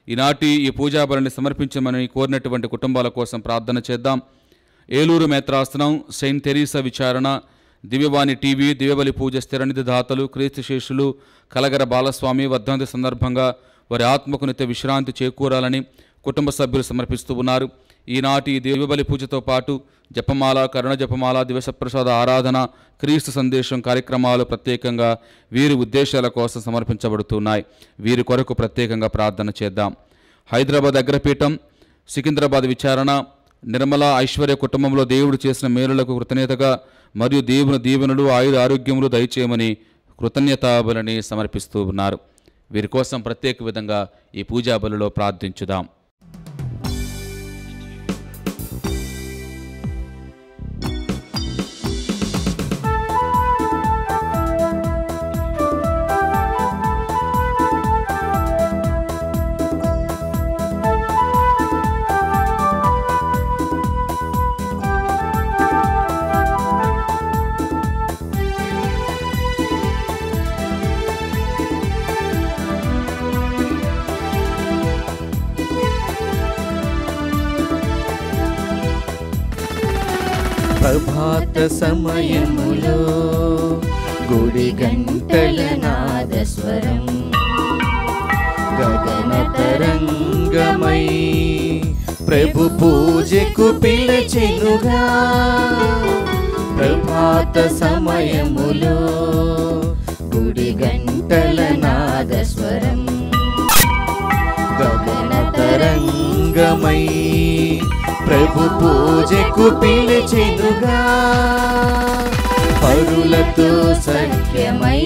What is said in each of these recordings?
ఈనాటి ఈ పూజా బలిని సమర్పించమని కోరినటువంటి కుటుంబాల కోసం ప్రార్థన చేద్దాం ఏలూరు మేత్రాసనం సెయింట్ తెరీసా విచారణ దివ్యవాణి టీవీ దివ్యబలి పూజ స్థిరనిధి దాతలు క్రీస్తు శేషులు కలగర బాలస్వామి వర్ధంతి సందర్భంగా వారి ఆత్మకు నిత్య విశ్రాంతి చేకూరాలని కుటుంబ సభ్యులు సమర్పిస్తూ ఉన్నారు ఈనాటి ఈ దివ్యబలి పూజతో పాటు జపమాల కరుణ జపమాల దివస ప్రసాద ఆరాధన క్రీస్తు సందేశం కార్యక్రమాలు ప్రత్యేకంగా వీరి ఉద్దేశాల కోసం సమర్పించబడుతున్నాయి వీరి కొరకు ప్రత్యేకంగా ప్రార్థన చేద్దాం హైదరాబాద్ అగ్రపీఠం సికింద్రాబాద్ విచారణ నిర్మల ఐశ్వర్య కుటుంబంలో దేవుడు చేసిన మేలులకు కృతజ్ఞతగా మరియు దేవుని దీవెనలు ఆయుధ ఆరోగ్యములు దయచేయమని కృతజ్ఞతా బలిని సమర్పిస్తూ ఉన్నారు వీరి కోసం ప్రత్యేక విధంగా ఈ పూజా బలిలో ప్రార్థించుదాం ప్రభాత సమయములో గుడి గంటల నాదస్వరం గగన తరంగమై ప్రభు పూజకు పిలచెనుగా ప్రభాత సమయములో గుడి గంటల నాదస్వరం గగన తరంగమై ప్రభు పూజకు పిలిచెనుగా పరులతో సఖ్యమై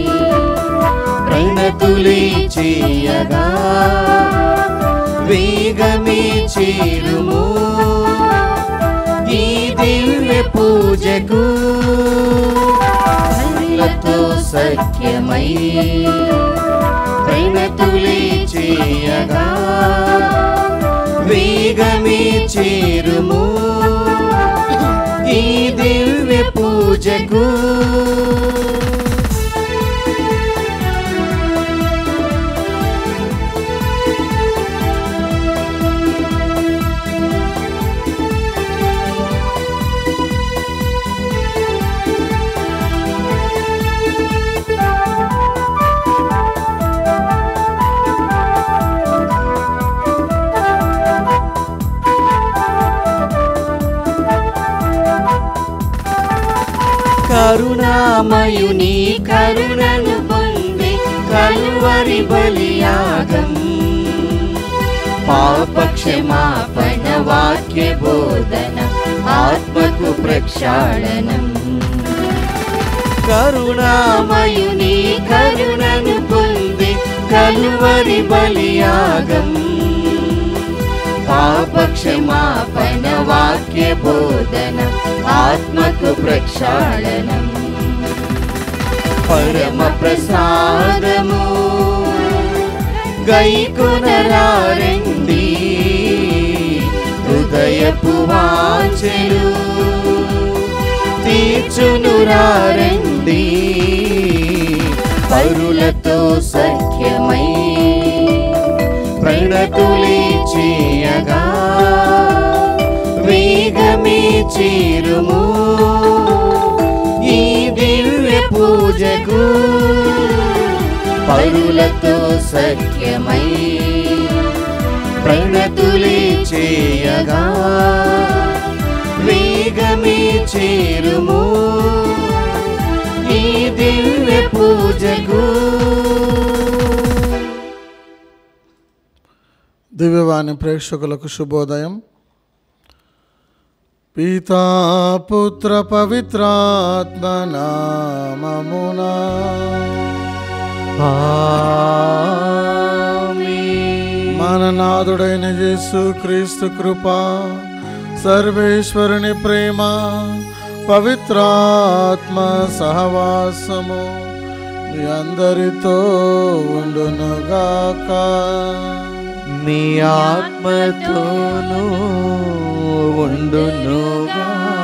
ప్రణతులే చేయగా వేగమే చేరుము ఈ దివ్య పూజకు పరులతో సఖ్యమై ప్రణతులే చేయగా వేగమే చేరుము ఈ దివ్య పూజకు కరుణామయుని కరుణను పొంది కలువరి బలియాగం పాపక్షమాపణ వాక్య బోధన ఆత్మకు ప్రక్షాళనం కరుణామయుని కరుణను పొంది కలువరి బలియాగం పాపక్షమాపణ వాక్య బోధన ఆత్మకు ప్రక్షాళనం పరమ ప్రసాదము గైకొనరారండి హృదయపు వాంచెలు తీర్చునురారండి పరులతో సఖ్యమై ప్రణతులే చేయగా వేగమే చేరుము ఈ దివ్య పూజకు పరులతో సఖ్యమై ప్రణతులే చేయగా వేగమే చేరుము ఈ దివ్య పూజకు దివ్యవాణి ప్రేక్షకులకు శుభోదయం పితా పుత్ర పవిత్రాత్మ నామమునా మన నాథుడైన యేసు క్రీస్తు కృప సర్వేశ్వరుని ప్రేమ పవిత్రాత్మ సహవాసము మీ అందరితో ఉండునుగాక మీ ఆత్మతోనూ ఉండునుగాక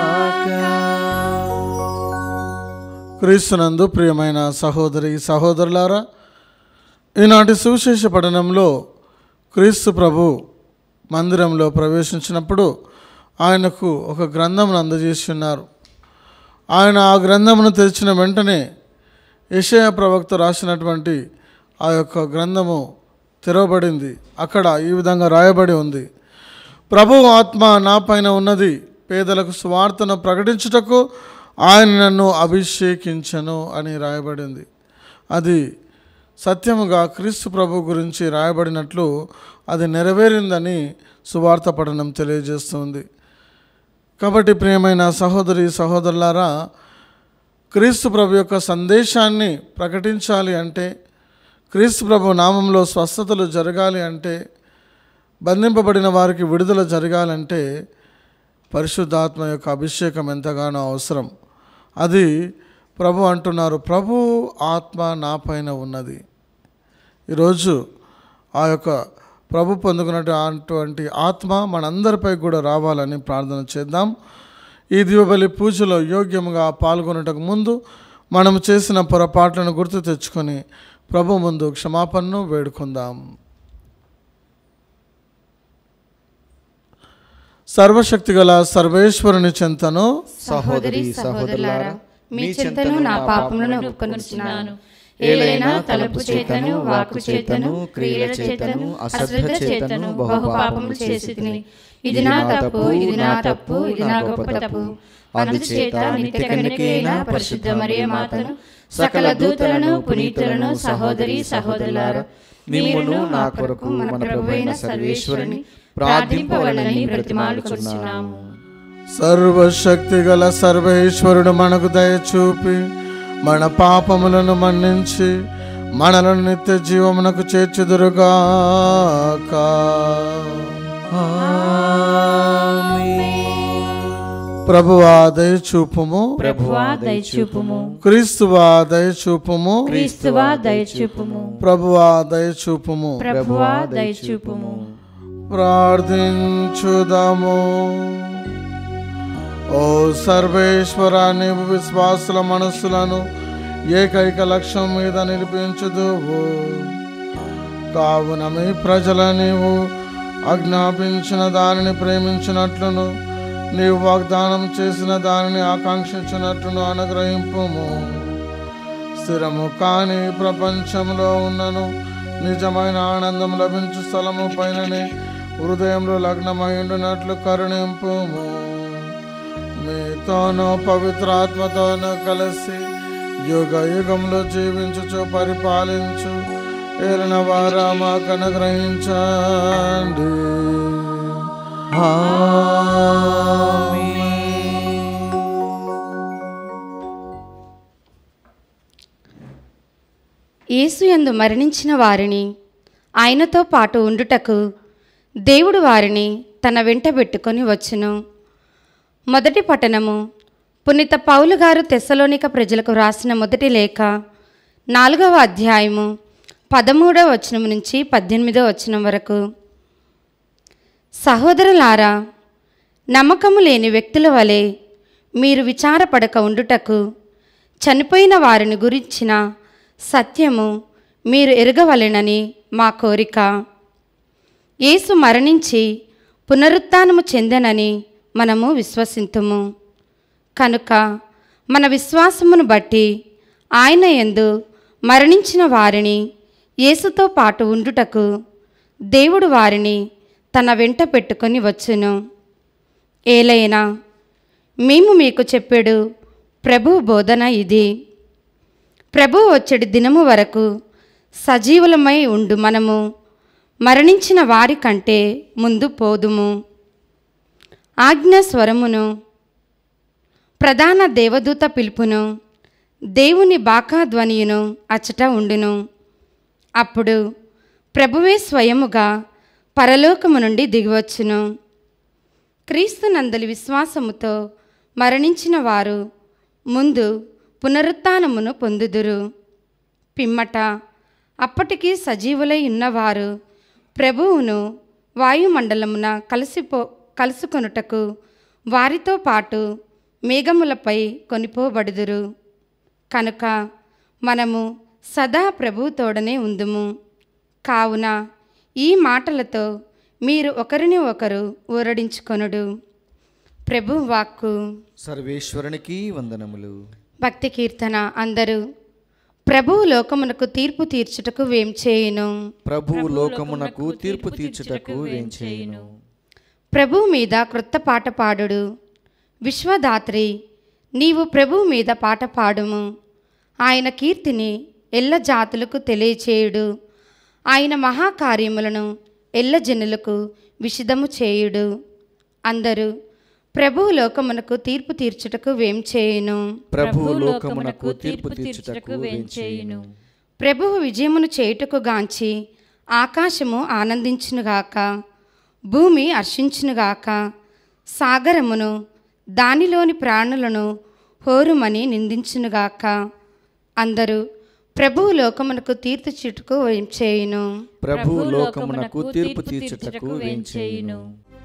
క్రీస్తునందు ప్రియమైన సహోదరి సహోదరులారా ఈనాటి సువిశేష పఠనంలో క్రీస్తు ప్రభు మందిరంలో ప్రవేశించినప్పుడు ఆయనకు ఒక గ్రంథమును అందజేసి ఉన్నారు ఆయన ఆ గ్రంథమును తెరిచిన వెంటనే యెషయా ప్రవక్త రాసినటువంటి ఆ యొక్క గ్రంథము తెరవబడింది అక్కడ ఈ విధంగా రాయబడి ఉంది ప్రభు ఆత్మ నా పైన ఉన్నది పేదలకు సువార్తను ప్రకటించుటకు ఆయన నన్ను అభిషేకించను అని రాయబడింది అది సత్యముగా క్రీస్తు ప్రభు గురించి రాయబడినట్లు అది నెరవేరిందని సువార్త పఠనం తెలియజేస్తుంది కాబట్టి ప్రియమైన సహోదరి సహోదరులారా క్రీస్తు ప్రభు యొక్క సందేశాన్ని ప్రకటించాలి అంటే క్రీస్తు ప్రభు నామంలో స్వస్థతలు జరగాలి అంటే బంధింపబడిన వారికి విడుదల జరగాలంటే పరిశుద్ధాత్మ యొక్క అభిషేకం ఎంతగానో అవసరం అది ప్రభు అంటున్నారు ప్రభు ఆత్మ నా పైన ఉన్నది ఈరోజు ఆ యొక్క ప్రభు పొందుకున్నటువంటి ఆత్మ మనందరిపై కూడా రావాలని ప్రార్థన చేద్దాం ఈ దివబలి పూజలో యోగ్యంగా పాల్గొనటకు ముందు మనం చేసిన పొరపాట్లను గుర్తు తెచ్చుకొని ప్రభు ముందు క్షమాపణను వేడుకుందాం సర్వశక్తిగల సర్వేశ్వరుని చెంతను సహోదరి సహోదరులారా మీ చింతను నా పాపములను ఒప్పుకొనుచున్నాను ఏలైనా తలపు చేతను వాకు చేతను క్రియల చేతను అశ్రద్ధ చేతను బహు పాపములు చేసి ఇది నా తప్పు ఇది నా తప్పు ఇది నా గొప్ప తప్పు అందుచేత నిత్య కన్యకైన పరిశుద్ధ మరియ మాతను సకల దూతలను పునీతులను సహోదరి సహోదరులారా మిమ్మును నా కొరకు మన ప్రభువైన సర్వేశ్వరుని ప్రార్థింపవలని బ్రతిమాలుకొనుచున్నాము సర్వశక్తిగల సర్వేశ్వరుడు మనకు దయచూపి మన పాపములను మన్నించి మనలను నిత్య జీవమునకు చేర్చుదురుగాక ప్రభువా దయచూపుము ప్రభువా దయచూపుము క్రీస్తువా దయచూపుము క్రీస్తువా దయచూపుము ప్రభువా దయచూపుము ప్రభువా దయచూపుము ప్రార్థించుదాము ఓ సర్వేశ్వర నీవు విశ్వాసుల మనస్సులను ఏకైక లక్ష్యం మీద నిలిపించుదువు కావున మీ ప్రజల నీవు ఆజ్ఞాపించిన దానిని ప్రేమించినట్లును నీవు వాగ్దానం చేసిన దానిని ఆకాంక్షించినట్లును అనుగ్రహింపుము స్థిరము కాని ప్రపంచంలో ఉన్నను నిజమైన ఆనందం లభించు స్థలము పైననే హృదయంలో లగ్నమై ఉండినట్లు కరుణింపుము మీతోనూ పవిత్రాత్మతోనూ కలిసి యుగ యుగంలో జీవించుచు పరిపాలించు ఏలిన వారా మాకు అనుగ్రహించండి యేసు యందు మరణించిన వారిని ఆయనతో పాటు ఉండుటకు దేవుడు వారిని తన వెంట పెట్టుకొని వచ్చును మొదటి పట్టణము పునీత పౌలు గారు తెస్సలోనిక ప్రజలకు రాసిన మొదటి లేఖ నాలుగవ అధ్యాయము పదమూడవ వచనం నుంచి పద్దెనిమిదవ వచనం వరకు సహోదరులారా నమ్మకము లేని వ్యక్తుల వలె మీరు విచారపడక ఉండుటకు చనిపోయిన వారిని గురించిన సత్యము మీరు ఎరగవలెనని మా కోరిక యేసు మరణించి పునరుత్థానము చెందెనని మనము విశ్వసింతుము కనుక మన విశ్వాసమును బట్టి ఆయన యందు మరణించిన వారిని యేసుతో పాటు ఉండుటకు దేవుడు వారిని తన వెంట పెట్టుకొని వచ్చును ఏలైనా మేము మీకు చెప్పాడు ప్రభు బోధన ఇది ప్రభు వచ్చడి దినము వరకు సజీవులమై ఉండు మనము మరణించిన వారి కంటే ముందు పోదుము ఆజ్ఞ స్వరమును ప్రధాన దేవదూత పిలుపును దేవుని బాకాధ్వనియును అచ్చట ఉండును అప్పుడు ప్రభువే స్వయముగా పరలోకము నుండి దిగివచ్చును క్రీస్తు నందలి విశ్వాసముతో మరణించిన వారు ముందు పునరుత్థానమును పొందుదురు పిమ్మట అప్పటికి సజీవులై ఉన్నవారు ప్రభువును వాయుమండలమున కలిసిపో కలుసుకొనుటకు వారితో పాటు మేఘములపై కొనిపోబడుదురు కనుక మనము సదా ప్రభువుతోడనే ఉందుము కావున ఈ మాటలతో మీరు ఒకరిని ఒకరు ఊరడించుకొనుడు ప్రభు వాక్కు సర్వేశ్వరునికి వందనములు భక్తి కీర్తన అందరూ ప్రభువు లోకమునకు తీర్పు తీర్చుటకు వేం చేయును ప్రభువు లోకమునకు తీర్పు తీర్చుటకు వేంచేయును ప్రభువు మీద క్రొత్త పాట పాడుడు విశ్వదాత్రి నీవు ప్రభువు మీద పాట పాడుము ఆయన కీర్తిని ఎల్ల జాతులకు తెలియచేయుడు ఆయన మహాకార్యములను ఎల్ల జనులకు విషిదము చేయుడు అందరూ ప్రభువు లోకమునకు తీర్పు తీర్చుటకు వేం చేయును ప్రభువు లోకమునకు తీర్పు తీర్చుటకు వేంచేయును ప్రభువు విజయమును చేయుటకు గాంచి ఆకాశము ఆనందించునుగాక భూమి హర్షించునుగాక సాగరమును దానిలోని ప్రాణులను హోరుమని నిందించునుగాక అందరూ ప్రభువు లోకమునకు తీర్పు చుట్టుకు చేయును ప్రభువు లోకమునకు తీర్పు తీర్చుటకు వేంచేయును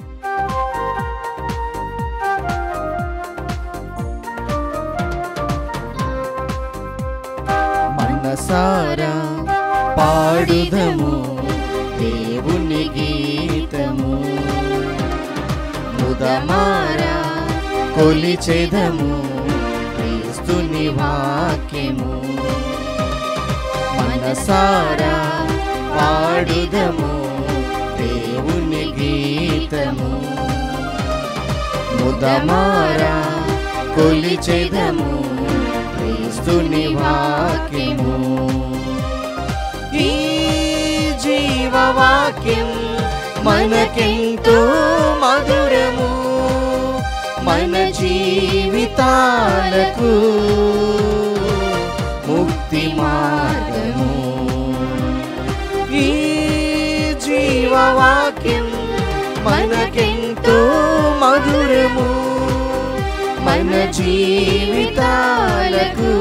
మనసారా పాడుదము దేవుని గీతము ముదమారా కొలిచెదము క్రీస్తుని వాక్యము మనసారా పాడుదము దేవుని గీతము ముదమారా కొలిచెదము క్రీస్తుని వాక్యము ఈ జీవవాక్యం మనకెంతో మధురము మన జీవితాలకు ముక్తి మార్గము ఈ జీవవాక్యం మనకెంతో మధురము మన జీవితాలకు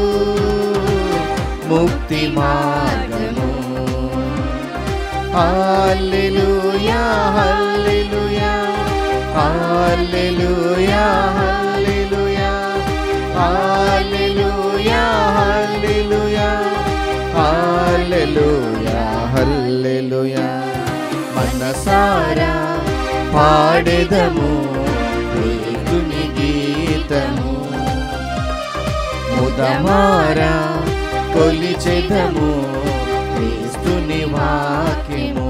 ముక్తి మార్గము హల్లెలూయా హల్లెలూయా హల్లెలూయా హల్లెలూయా హల్లెలూయా హల్లెలూయా హల్లెలూయా హల్లెలూయా మనసారా పాడెదము దేవుని గీతము ముదమారా కొలిచెదము క్రీస్తుని వాక్యము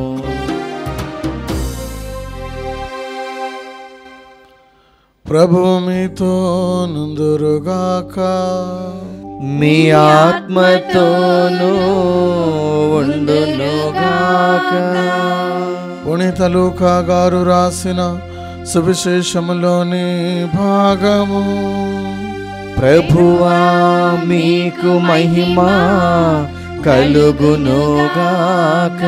ప్రభు మీతో నుందురుగాక మీ ఆత్మతోనూ ఉండునుగాక పునీత లూకా గారు రాసిన సువిశేషములోని భాగము ప్రభువా మీకు మహిమ కలుగునుగాక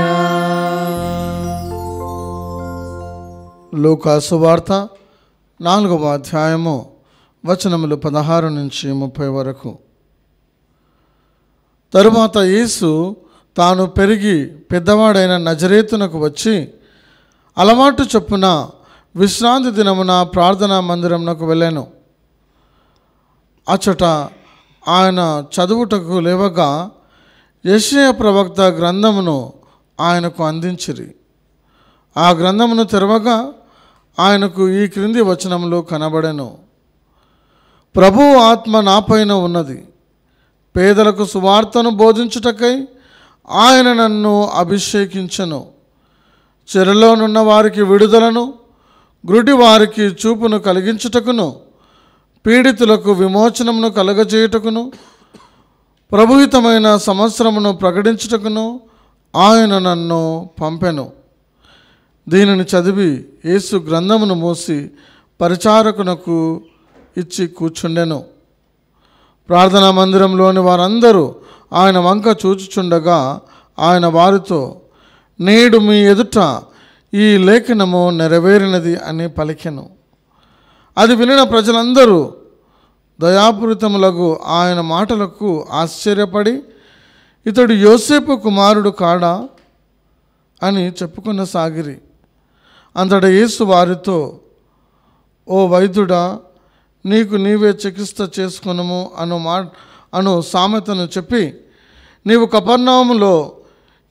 లూకా సువార్త నాలుగవ అధ్యాయము వచనములు పదహారు నుంచి ముప్పై వరకు తరువాత యేసు తాను పెరిగి పెద్దవాడైన నజరేతునకు వచ్చి అలవాటు చొప్పున విశ్రాంతి దినమున ప్రార్థనా మందిరమునకు వెళ్ళాను అచ్చట ఆయన చదువుటకు లేవగా యెషయా ప్రవక్త గ్రంథమును ఆయనకు అందించిరి ఆ గ్రంథమును తెరవగా ఆయనకు ఈ క్రింది వచనములు కనబడెను ప్రభు ఆత్మ నాపైన ఉన్నది పేదలకు సువార్తను బోధించుటకై ఆయన నన్ను అభిషేకించను చెరలోనున్న వారికి విడుదలను గ్రుడి వారికి చూపును కలిగించుటకును పీడితులకు విమోచనమును కలగజేయుటకును ప్రభుహితమైన సంవత్సరమును ప్రకటించుటకును ఆయన నన్ను పంపెను దీనిని చదివి యేసు గ్రంథమును మూసి పరిచారకునకు ఇచ్చి కూర్చుండెను ప్రార్థనా మందిరంలోని వారందరూ ఆయన వంక చూచుచుండగా ఆయన వారితో నేడు మీ ఎదుట ఈ లేఖనము నెరవేరినది అని పలికెను అది వినిన ప్రజలందరూ దయాపూరితములకు ఆయన మాటలకు ఆశ్చర్యపడి ఇతడు యోసేపు కుమారుడు కాడా అని చెప్పుకున్న సాగిరి అంతట యేసు వారితో ఓ వైద్యుడా నీకు నీవే చికిత్స చేసుకునము అను మా అను సామెతను చెప్పి నీవు కపర్ణాములో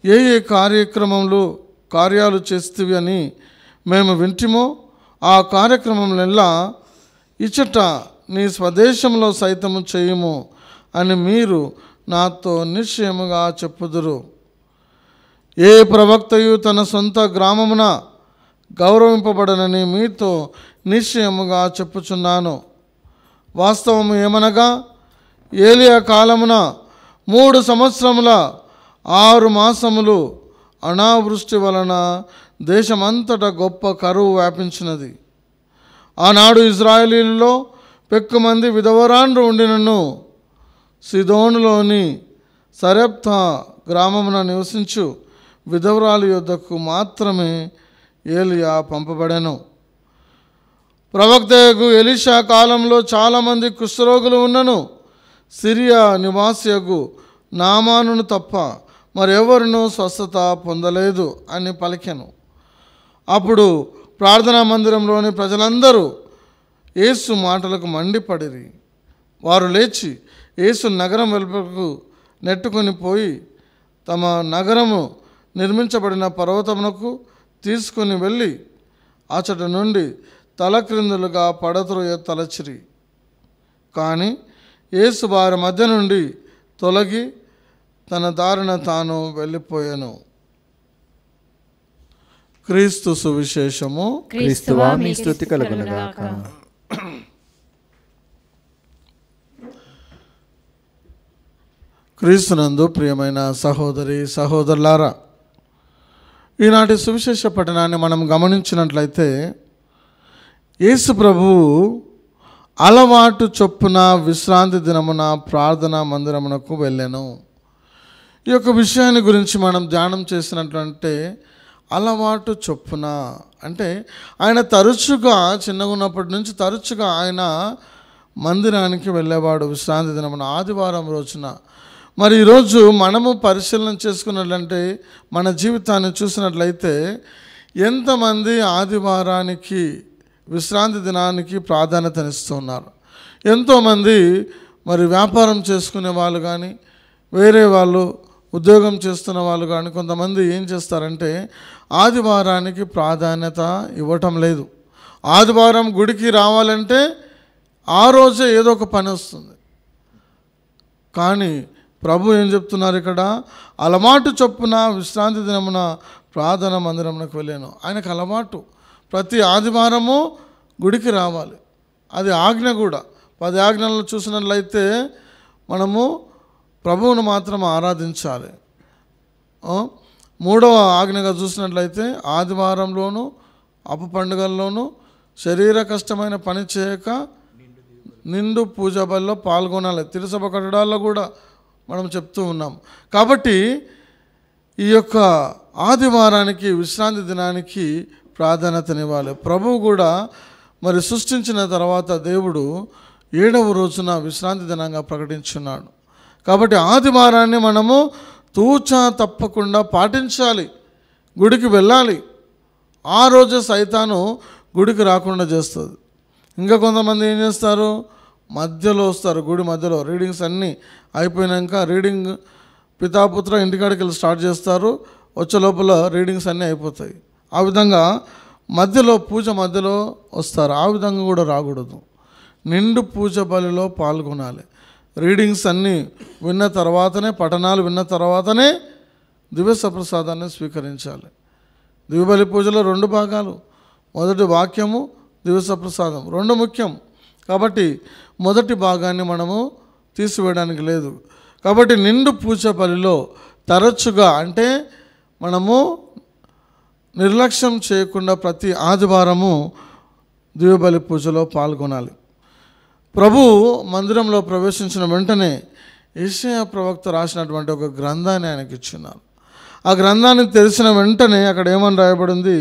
ఏ ఏ కార్యక్రమంలో కార్యాలు చేస్తేవి అని మేము వింటిమో ఆ కార్యక్రమంలెల్లా ఇచ్చట నీ స్వదేశంలో సైతము చేయుము అని మీరు నాతో నిశ్చయముగా చెప్పుదురు ఏ ప్రవక్తయు తన సొంత గ్రామమున గౌరవింపబడనని మీతో నిశ్చయముగా చెప్పుచున్నాను వాస్తవము ఏమనగా ఏలియా కాలమున మూడు సంవత్సరముల ఆరు మాసములు అనావృష్టి వలన దేశమంతటా గొప్ప కరువు వ్యాపించినది ఆనాడు ఇజ్రాయేలీలలో పెక్కుమంది విధవరాండ్రు ఉండినను సిదోనులోని సరెప్తా గ్రామమున నివసించు విధవరాలు యొద్దకు మాత్రమే ఏలియా పంపబడెను ప్రవక్తయకు ఎలిషా కాలంలో చాలామంది కుష్ఠరోగులు ఉన్నను సిరియా నివాసియకు నామానును తప్ప మరెవరునూ స్వస్థత పొందలేదు అని పలికెను అప్పుడు ప్రార్థనా మందిరంలోని ప్రజలందరూ యేసు మాటలకు మండిపడిరి వారు లేచి యేసు నగరం వెలుపలకు నెట్టుకొని పోయి తమ నగరము నిర్మించబడిన పర్వతమునకు తీసుకుని వెళ్ళి అచట నుండి తలక్రిందులుగా పడత్రోయ తలచిరి కానీ యేసు వారి మధ్య నుండి తొలగి తన దారిన తాను వెళ్ళిపోయాను క్రీస్తు సువిశేషము క్రీస్తువా మీ స్థుతి కలుగునుగాక క్రీస్తునందు ప్రియమైన సహోదరి సహోదరులారా ఈనాటి సువిశేష పఠనాన్ని మనం గమనించినట్లయితే యేసు ప్రభువు అలవాటు చొప్పున విశ్రాంతి దినమున ప్రార్థనా మందిరమునకు వెళ్ళాను ఈ యొక్క విషయాన్ని గురించి మనం ధ్యానం చేసినట్లంటే అలవాటు చొప్పున అంటే ఆయన తరచుగా చిన్నగా ఉన్నప్పటి నుంచి తరచుగా ఆయన మందిరానికి వెళ్ళేవాడు విశ్రాంతి దినమున ఆదివారం రోజున మరి ఈరోజు మనము పరిశీలన చేసుకున్నట్లంటే మన జీవితాన్ని చూసినట్లయితే ఎంతమంది ఆదివారానికి విశ్రాంతి దినానికి ప్రాధాన్యతనిస్తున్నారు ఎంతోమంది మరి వ్యాపారం చేసుకునే వాళ్ళు కానీ వేరే వాళ్ళు ఉద్యోగం చేస్తున్న వాళ్ళు కానీ కొంతమంది ఏం చేస్తారంటే ఆదివారానికి ప్రాధాన్యత ఇవ్వటం లేదు ఆదివారం గుడికి రావాలంటే ఆ రోజే ఏదో ఒక పని వస్తుంది కానీ ప్రభు ఏం చెప్తున్నారు ఇక్కడ అలవాటు చొప్పున విశ్రాంతి దినమున ప్రార్థన మందిరమునకు వెళ్ళాను ఆయనకు అలవాటు ప్రతి ఆదివారము గుడికి రావాలి అది ఆజ్ఞ కూడా పది ఆజ్ఞలను చూసినట్లయితే మనము ప్రభువును మాత్రం ఆరాధించాలి ఆ? మూడవ ఆజ్ఞగా చూసినట్లయితే ఆదివారంలోను అప్పు పండుగల్లోనూ శరీర కష్టమైన పని చేయక నిండు పూజ బలిలో పాల్గొనాలి తిరుసభ కట్టడాల్లో కూడా మనం చెప్తూ ఉన్నాం కాబట్టి ఈ యొక్క ఆదివారానికి విశ్రాంతి దినానికి ప్రాధాన్యతనివ్వాలి ప్రభువు కూడా మరి సృష్టించిన తర్వాత దేవుడు ఏడవ రోజున విశ్రాంతి దినంగా ప్రకటించున్నాడు కాబట్టి ఆదివారాన్ని మనము తూచా తప్పకుండా పాటించాలి గుడికి వెళ్ళాలి ఆ రోజు సైతాను గుడికి రాకుండా చేస్తుంది ఇంకా కొంతమంది ఏం చేస్తారు మధ్యలో వస్తారు గుడి మధ్యలో రీడింగ్స్ అన్నీ అయిపోయినాక రీడింగ్ పితాపుత్ర ఇంటికాడికి వెళ్ళి స్టార్ట్ చేస్తారు వచ్చే లోపల రీడింగ్స్ అన్నీ అయిపోతాయి ఆ విధంగా మధ్యలో పూజ మధ్యలో వస్తారు ఆ విధంగా కూడా రాకూడదు నిండు పూజ బలిలో పాల్గొనాలి రీడింగ్స్ అన్నీ విన్న తర్వాతనే పఠనాలు విన్న తర్వాతనే దివ్య ప్రసాదాన్ని స్వీకరించాలి దివ్యబలి పూజలో రెండు భాగాలు మొదటి వాక్యము దివస ప్రసాదం రెండు ముఖ్యం కాబట్టి మొదటి భాగాన్ని మనము తీసివేయడానికి లేదు కాబట్టి నిండు పూజ బలిలో తరచుగా అంటే మనము నిర్లక్ష్యం చేయకుండా ప్రతి ఆదివారము దివ్యబలి పూజలో పాల్గొనాలి ప్రభు మందిరంలో ప్రవేశించిన వెంటనే ఏషియా ప్రవక్త రాసినటువంటి ఒక గ్రంథాన్ని ఆయనకి ఇచ్చున్నారు ఆ గ్రంథాన్ని తెలిసిన వెంటనే అక్కడ ఏమని రాయబడింది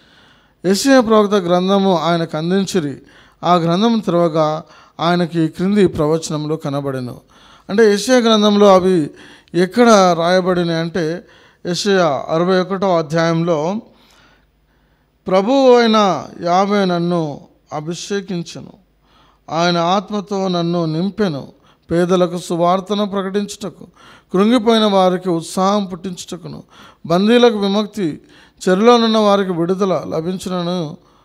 ఏషియా ప్రవక్త గ్రంథము ఆయనకు అందించిరి ఆ గ్రంథం తెరవగా ఆయనకి ఈ క్రింది ప్రవచనంలో కనబడెను అంటే ఏషియా గ్రంథంలో అవి ఎక్కడ రాయబడినాయి అంటే ఏషియా అరవై ఒకటో అధ్యాయంలో ప్రభువు అయిన యాభై నన్ను అభిషేకించను ఆయన ఆత్మతో నన్ను నింపెను పేదలకు సువార్తను ప్రకటించుటకు కృంగిపోయిన వారికి ఉత్సాహం పుట్టించుటకును బందీలకు విముక్తి చెరలోనున్న వారికి విడుదల లభించునను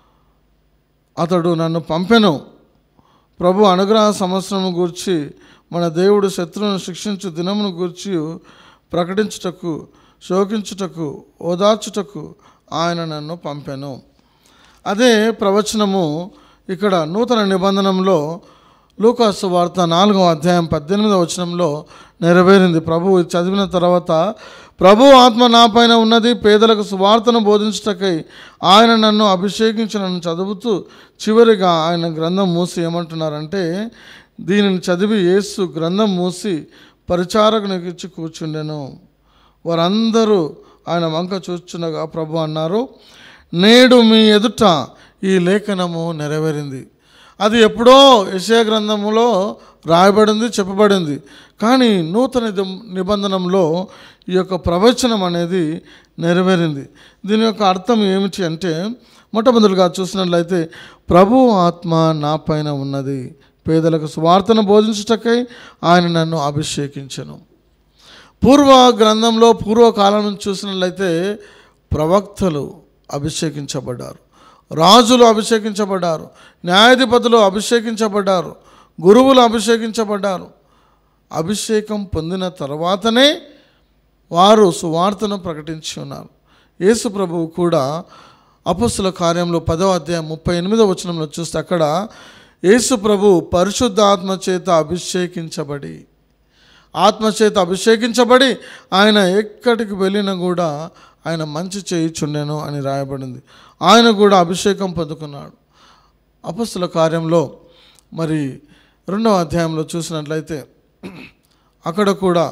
అతడు నన్ను పంపెను ప్రభు అనుగ్రహ సంవత్సరము గూర్చి మన దేవుడు శత్రువును శిక్షించు దినమును గూర్చి ప్రకటించుటకు శోకించుటకు ఓదార్చుటకు ఆయన నన్ను పంపెను అదే ప్రవచనము ఇక్కడ నూతన నిబంధనలో లూకాసు వార్త నాలుగవ అధ్యాయం పద్దెనిమిదవ వచనంలో నెరవేరింది ప్రభు ఇది చదివిన తర్వాత ప్రభు ఆత్మ నాపైన ఉన్నది పేదలకు సువార్తను బోధించుటకై ఆయన నన్ను అభిషేకించినను చదువుతూ చివరిగా ఆయన గ్రంథం మూసి ఏమంటున్నారంటే దీనిని చదివి యేసు గ్రంథం మూసి పరిచారకునికి ఇచ్చి కూర్చుండెను వారందరూ ఆయన వంక చూచుండగా ప్రభు అన్నారు నేడు మీ ఎదుట ఈ లేఖనము నెరవేరింది అది ఎప్పుడో యశయ గ్రంథములో రాయబడింది చెప్పబడింది కానీ నూతన నిబ- నిబంధనలో ఈ యొక్క ప్రవచనం అనేది నెరవేరింది దీని యొక్క అర్థం ఏమిటి అంటే మొట్టమొదటిగా చూసినట్లయితే ప్రభు ఆత్మ నా పైన ఉన్నది పేదలకు సువార్తను బోధించుటకై ఆయన నన్ను అభిషేకించను పూర్వ గ్రంథంలో పూర్వకాలం నుంచి చూసినట్లయితే ప్రవక్తలు అభిషేకించబడ్డారు రాజులు అభిషేకించబడ్డారు న్యాయాధిపతులు అభిషేకించబడ్డారు గురువులు అభిషేకించబడ్డారు అభిషేకం పొందిన తర్వాతనే వారు సువార్తను ప్రకటించి ఉన్నారు యేసు ప్రభువు కూడా అపస్సుల కార్యంలో పదవ అధ్యాయం ముప్పై ఎనిమిదవ వచనంలో చూస్తే అక్కడ యేసు ప్రభు పరిశుద్ధాత్మ చేత అభిషేకించబడి ఆత్మచేత అభిషేకించబడి ఆయన ఎక్కడికి వెళ్ళినా కూడా ఆయన మంచి చేయుచుండెను అని రాయబడింది ఆయన కూడా అభిషేకం పొందుకున్నాడు అపస్సుల కార్యంలో మరి రెండవ అధ్యాయంలో చూసినట్లయితే అక్కడ కూడా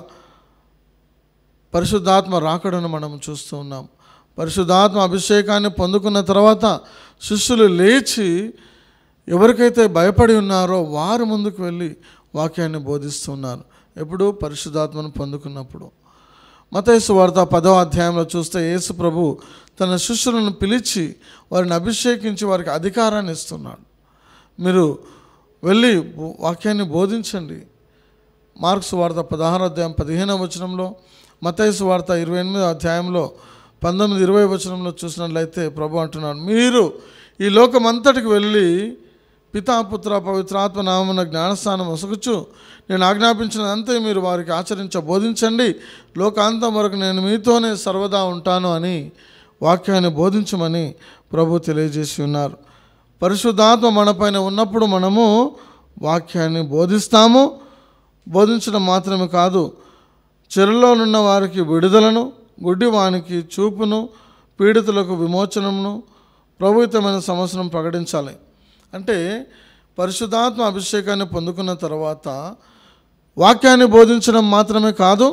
పరిశుద్ధాత్మ రాకడను మనం చూస్తూ ఉన్నాం పరిశుద్ధాత్మ అభిషేకాన్ని పొందుకున్న తర్వాత శిష్యులు లేచి ఎవరికైతే భయపడి ఉన్నారో వారు ముందుకు వెళ్ళి వాక్యాన్ని బోధిస్తున్నారు ఎప్పుడు పరిశుద్ధాత్మను పొందుకున్నప్పుడు మతేసు వార్త పదవ అధ్యాయంలో చూస్తే యేసు ప్రభు తన శిష్యులను పిలిచి వారిని అభిషేకించి వారికి అధికారాన్ని ఇస్తున్నాడు మీరు వెళ్ళి బో- వాక్యాన్ని బోధించండి మార్క్స్ వార్త పదహారు అధ్యాయం పదిహేనవ వచనంలో మతైసు వార్త ఇరవై ఎనిమిదో అధ్యాయంలో పంతొమ్మిది ఇరవై వచనంలో చూసినట్లయితే ప్రభు అంటున్నాడు మీరు ఈ లోకం అంతటికి వెళ్ళి పితాపుత్ర పవిత్రాత్మ నామన జ్ఞానస్థానం ఒసగుచు నేను ఆజ్ఞాపించినంతే మీరు వారికి ఆచరించ బోధించండి లోకాంతం వరకు నేను మీతోనే సర్వదా ఉంటాను అని వాక్యాన్ని బోధించమని ప్రభు తెలియజేసి ఉన్నారు పరిశుద్ధాత్మ మనపైన ఉన్నప్పుడు మనము వాక్యాన్ని బోధిస్తాము బోధించడం మాత్రమే కాదు చెరలోనున్న వారికి విడుదలను గుడ్డివానికి చూపును పీడితులకు విమోచనమును ప్రభుత్వమైన సంవత్సరం ప్రకటించాలి అంటే పరిశుద్ధాత్మ అభిషేకాన్ని పొందుకున్న తర్వాత వాక్యాన్ని బోధించడం మాత్రమే కాదు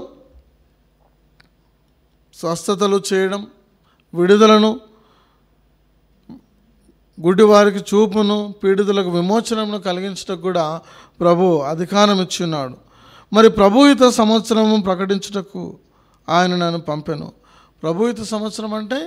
స్వస్థతలు చేయడం విడుదలను గుడ్డివారికి చూపును పీడితులకు విమోచనమును కలిగించటకు కూడా ప్రభు అధికారం ఇచ్చున్నాడు మరి ప్రభుహిత సంవత్సరము ప్రకటించుటకు ఆయన నన్ను పంపెను ప్రభుహిత సంవత్సరం అంటే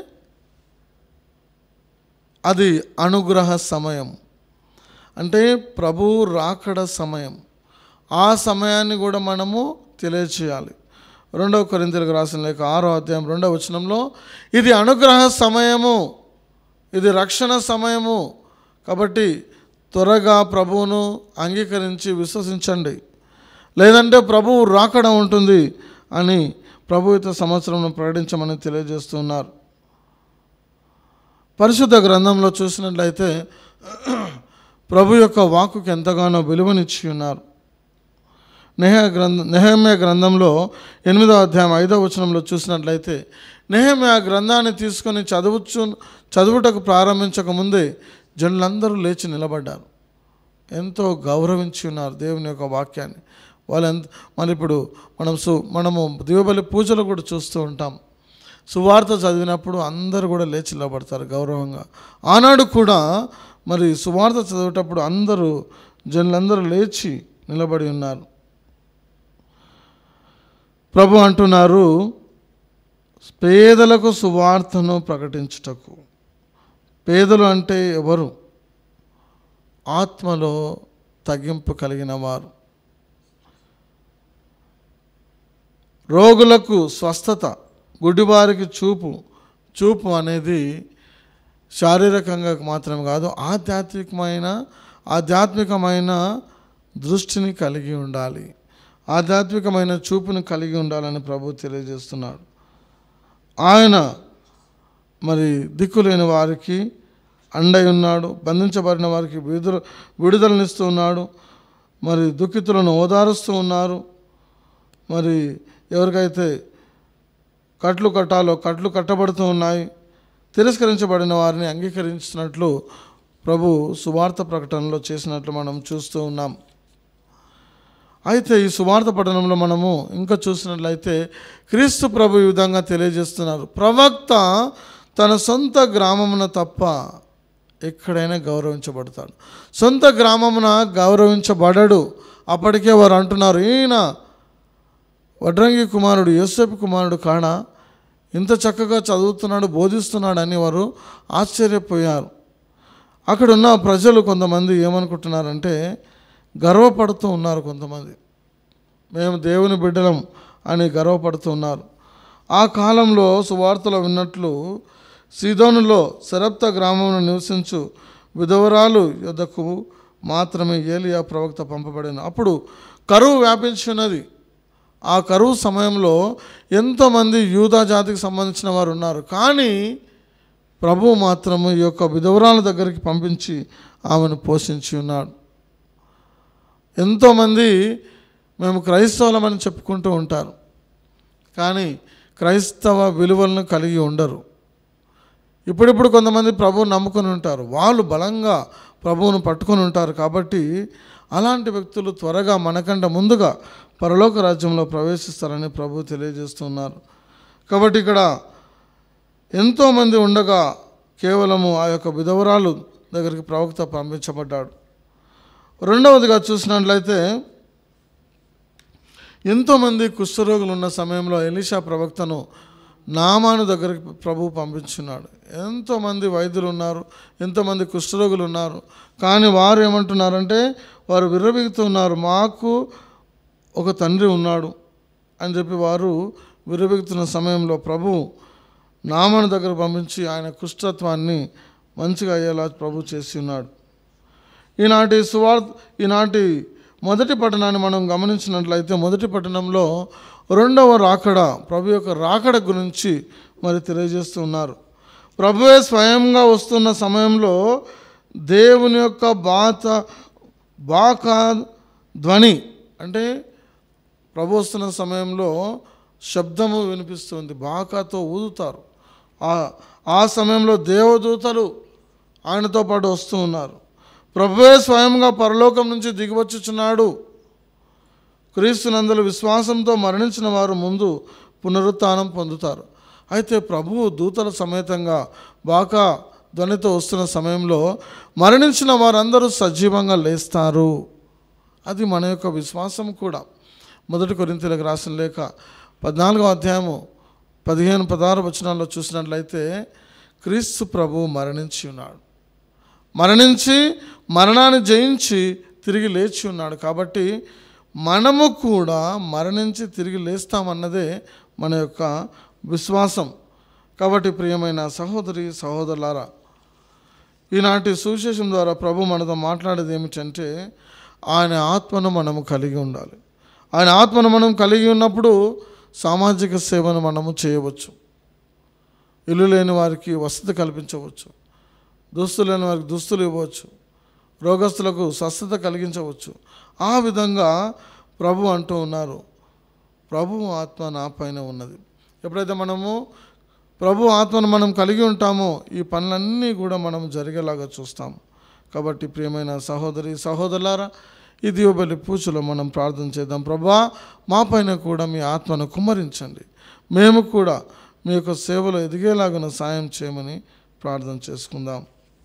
అది అనుగ్రహ సమయం అంటే ప్రభు రాకడ సమయం ఆ సమయాన్ని కూడా మనము తెలియచేయాలి రెండవ కొరింతలకు రాసిన లేక ఆరో అధ్యాయం రెండవ వచనంలో ఇది అనుగ్రహ సమయము ఇది రక్షణ సమయము కాబట్టి త్వరగా ప్రభువును అంగీకరించి విశ్వసించండి లేదంటే ప్రభువు రాకడ ఉంటుంది అని ప్రభుత్వ సంవత్సరం ప్రకటించమని తెలియజేస్తున్నారు పరిశుద్ధ గ్రంథంలో చూసినట్లయితే ప్రభు యొక్క వాక్కుకి ఎంతగానో విలువనిచ్చి ఉన్నారు నెహ గ్రంథ నెహమ్య గ్రంథంలో ఎనిమిదవ అధ్యాయం ఐదవ వచనంలో చూసినట్లయితే నెహమ్య గ్రంథాన్ని తీసుకొని చదువుచు చదువుటకు ప్రారంభించక ముందే జనులందరూ లేచి నిలబడ్డారు ఎంతో గౌరవించి ఉన్నారు దేవుని యొక్క వాక్యాన్ని వాళ్ళు ఎంత మన ఇప్పుడు మనం సు మనము దివబలి పూజలు కూడా చూస్తూ ఉంటాం సువార్త చదివినప్పుడు అందరూ కూడా లేచి నిలబడతారు గౌరవంగా ఆనాడు కూడా మరి సువార్త చదివేటప్పుడు అందరూ జనులందరూ లేచి నిలబడి ఉన్నారు ప్రభు అంటున్నారు పేదలకు సువార్తను ప్రకటించుటకు పేదలు అంటే ఎవరు ఆత్మలో తగ్గింపు కలిగిన వారు రోగులకు స్వస్థత గుడ్డివారికి చూపు చూపు అనేది శారీరకంగా మాత్రమే కాదు ఆధ్యాత్మికమైన ఆధ్యాత్మికమైన దృష్టిని కలిగి ఉండాలి ఆధ్యాత్మికమైన చూపుని కలిగి ఉండాలని ప్రభు తెలియజేస్తున్నాడు ఆయన మరి దిక్కులేని వారికి అండై ఉన్నాడు బంధించబడిన వారికి విడుదల విడుదలనిస్తూ ఉన్నాడు మరి దుఃఖితులను ఓదారుస్తూ ఉన్నారు మరి ఎవరికైతే కట్లు కట్టాలో కట్లు కట్టబడుతూ ఉన్నాయి తిరస్కరించబడిన వారిని అంగీకరించినట్లు ప్రభు సువార్త ప్రకటనలో చేసినట్లు మనం చూస్తూ ఉన్నాం అయితే ఈ సువార్త పట్టణంలో మనము ఇంకా చూసినట్లయితే క్రీస్తు ప్రభు ఈ విధంగా తెలియజేస్తున్నారు ప్రవక్త తన సొంత గ్రామమున తప్ప ఎక్కడైనా గౌరవించబడతాడు సొంత గ్రామమున గౌరవించబడడు అప్పటికే వారు అంటున్నారు ఈయన వడ్రంగి కుమారుడు యోసేపు కుమారుడు కాడ ఇంత చక్కగా చదువుతున్నాడు బోధిస్తున్నాడు అని వారు ఆశ్చర్యపోయారు అక్కడ ఉన్న ప్రజలు కొంతమంది ఏమనుకుంటున్నారంటే గర్వపడుతూ ఉన్నారు కొంతమంది మేము దేవుని బిడ్డలం అని గర్వపడుతూ ఉన్నారు ఆ కాలంలో సువార్తలో విన్నట్లు సీదోనులో సరప్త గ్రామంలో నివసించు విధవరాలు యొద్దకు మాత్రమే ఏలియా ప్రవక్త పంపబడిన అప్పుడు కరువు వ్యాపించినది ఆ కరువు సమయంలో ఎంతోమంది యూదా జాతికి సంబంధించిన వారు ఉన్నారు కానీ ప్రభువు మాత్రము ఈ యొక్క విధవరాల దగ్గరికి పంపించి ఆమెను పోషించి ఉన్నాడు ఎంతోమంది మేము క్రైస్తవులమని చెప్పుకుంటూ ఉంటారు కానీ క్రైస్తవ విలువలను కలిగి ఉండరు ఇప్పుడిప్పుడు కొంతమంది ప్రభువుని నమ్ముకొని ఉంటారు వాళ్ళు బలంగా ప్రభువును పట్టుకొని ఉంటారు కాబట్టి అలాంటి వ్యక్తులు త్వరగా మనకంటే ముందుగా పరలోక రాజ్యంలో ప్రవేశిస్తారని ప్రభు తెలియజేస్తున్నారు కాబట్టి ఇక్కడ ఎంతోమంది ఉండగా కేవలము ఆ యొక్క విధవరాలు దగ్గరికి ప్రవక్త పంపించబడ్డాడు రెండవదిగా చూసినట్లయితే ఎంతోమంది కుష్ఠరోగులు ఉన్న సమయంలో ఎలీషా ప్రవక్తను నామాను దగ్గరికి ప్రభు పంపించున్నాడు ఎంతోమంది వైద్యులు ఉన్నారు ఎంతోమంది కుష్ఠరోగులు ఉన్నారు కానీ వారు ఏమంటున్నారంటే వారు విర్రబిగుతున్నారు మాకు ఒక తండ్రి ఉన్నాడు అని చెప్పి వారు విర్రబిగుతున్న సమయంలో ప్రభు నామాను దగ్గర పంపించి ఆయన కుష్ఠత్వాన్ని మంచిగా అయ్యేలా ప్రభు చేసి ఉన్నాడు ఈనాటి సువార్త ఈనాటి మొదటి పట్టణాన్ని మనం గమనించినట్లయితే మొదటి పట్టణంలో రెండవ రాకడ ప్రభు యొక్క రాకడ గురించి మరి తెలియజేస్తూ ఉన్నారు ప్రభువే స్వయంగా వస్తున్న సమయంలో దేవుని యొక్క బాత బాకా ధ్వని అంటే ప్రభు వస్తున్న సమయంలో శబ్దము వినిపిస్తుంది బాకాతో ఊదుతారు ఆ ఆ సమయంలో దేవదూతలు ఆయనతో పాటు వస్తూ ఉన్నారు ప్రభువే స్వయంగా పరలోకం నుంచి దిగివచ్చుచున్నాడు క్రీస్తునందులు విశ్వాసంతో మరణించిన వారు ముందు పునరుత్థానం పొందుతారు అయితే ప్రభువు దూతల సమేతంగా బాకా ధ్వనితో వస్తున్న సమయంలో మరణించిన వారందరూ సజీవంగా లేస్తారు అది మన యొక్క విశ్వాసం కూడా మొదటి కొరింతలకు రాసిన లేఖ పద్నాలుగో అధ్యాయము పదిహేను పదహారు వచనాల్లో చూసినట్లయితే క్రీస్తు ప్రభు మరణించి ఉన్నాడు మరణించి మరణాన్ని జయించి తిరిగి లేచి ఉన్నాడు కాబట్టి మనము కూడా మరణించి తిరిగి లేస్తామన్నదే మన యొక్క విశ్వాసం కాబట్టి ప్రియమైన సహోదరి సహోదరులారా ఈనాటి సువిశేషం ద్వారా ప్రభు మనతో మాట్లాడేది ఏమిటంటే ఆయన ఆత్మను మనము కలిగి ఉండాలి ఆయన ఆత్మను మనం కలిగి ఉన్నప్పుడు సామాజిక సేవను మనము చేయవచ్చు ఇల్లు లేని వారికి వసతి కల్పించవచ్చు దుస్తులు లేని వారికి దుస్తులు ఇవ్వచ్చు రోగస్తులకు స్వస్థత కలిగించవచ్చు ఆ విధంగా ప్రభు అంటూ ఉన్నారు ప్రభు ఆత్మ నా పైన ఉన్నది ఎప్పుడైతే మనము ప్రభు ఆత్మను మనం కలిగి ఉంటామో ఈ పనులన్నీ కూడా మనం జరిగేలాగా చూస్తాం కాబట్టి ప్రియమైన సహోదరి సహోదరులారా ఈ దీవబలి పూజలో మనం ప్రార్థన చేద్దాం ప్రభా మా పైన కూడా మీ ఆత్మను కుమ్మరించండి మేము కూడా మీ యొక్క సేవలో ఎదిగేలాగా సాయం చేయమని ప్రార్థన చేసుకుందాం